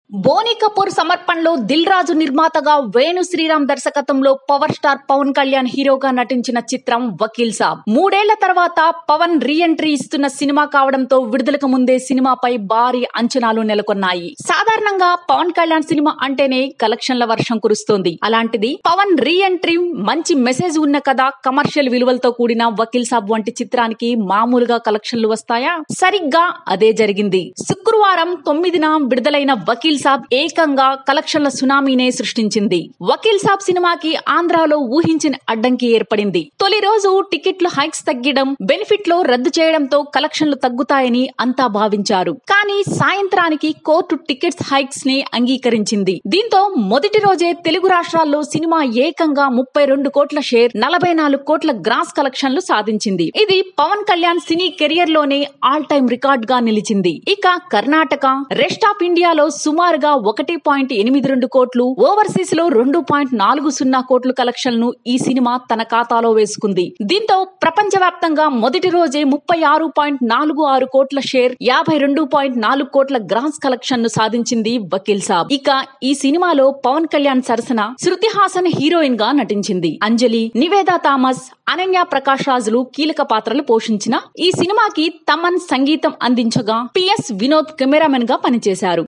బోని కపూర్ సమర్పణలో దిల్ రాజు నిర్మాతగా వేణు శ్రీరామ్ దర్శకత్వంలో పవర్ స్టార్ పవన్ కళ్యాణ్ హీరోగా నటించిన చిత్రం వకీల్ సాబ్ మూడేళ్ల తర్వాత పవన్ రీ ఎంట్రీ ఇస్తున్న సినిమా కావడంతో విడుదలకు ముందే సినిమాపై భారీ అంచనాలు నెలకొన్నాయి సాధారణంగా పవన్ కళ్యాణ్ సినిమా అంటేనే కలెక్షన్ల వర్షం కురుస్తోంది అలాంటిది పవన్ రీ ఎంట్రీ మంచి మెసేజ్ ఉన్న కథ కమర్షియల్ విలువలతో కూడిన వకీల్ సాబ్ వంటి చిత్రానికి మామూలుగా కలెక్షన్లు వస్తాయా సరిగ్గా అదే జరిగింది శుక్రవారం తొమ్మిదిన విడుదలైన వకీల్ సాబ్ ఏకంగా కలెక్షన్ల సునామీనే సృష్టించింది వకీల్ సాబ్ సినిమాకి ఆంధ్రాలో ఊహించిన అడ్డంకి ఏర్పడింది తొలి రోజు టికెట్లు హైక్స్ తగ్గడం బెనిఫిట్ లో రద్దు చేయడంతో కలెక్షన్లు తగ్గుతాయని అంతా భావించారు కానీ సాయంత్రానికి కోర్టు టికెట్స్ హైక్స్ ని అంగీకరించింది దీంతో మొదటి రోజే తెలుగు రాష్ట్రాల్లో సినిమా ఏకంగా ముప్పై రెండు కోట్ల షేర్ నలభై నాలుగు కోట్ల గ్రాస్ కలెక్షన్లు సాధించింది ఇది పవన్ కళ్యాణ్ సినీ కెరియర్ లోనే ఆల్ టైమ్ రికార్డ్ గా నిలిచింది ఇక కర్ణాటక రెస్ట్ ఆఫ్ ఇండియాలో సుమారుగా ఒకటి పాయింట్ ఎనిమిది రెండు కోట్లు ఓవర్సీస్ లో రెండు పాయింట్ నాలుగు సున్నా కోట్లు కలెక్షన్లు ఈ సినిమా తన ఖాతాలో వేసుకుంది దీంతో ప్రపంచవ్యాప్తంగా మొదటి రోజే ముప్పై ఆరు పాయింట్ నాలుగు ఆరు కోట్ల షేర్ యాభై రెండు పాయింట్ నాలుగు కోట్ల గ్రాస్ కలెక్షన్ ను సాధించింది వకీల్ సాబ్ ఇక ఈ సినిమాలో పవన్ కళ్యాణ్ సరసన శృతి హాసన్ హీరోయిన్ గా నటించింది అంజలి నివేదా థామస్ అనన్య ప్రకాష్ రాజులు కీలక పాత్రలు పోషించిన ఈ సినిమాకి తమన్ సంగీతం అందించగా పిఎస్ వినోద్ కెమెరామెన్ గా పనిచేశారు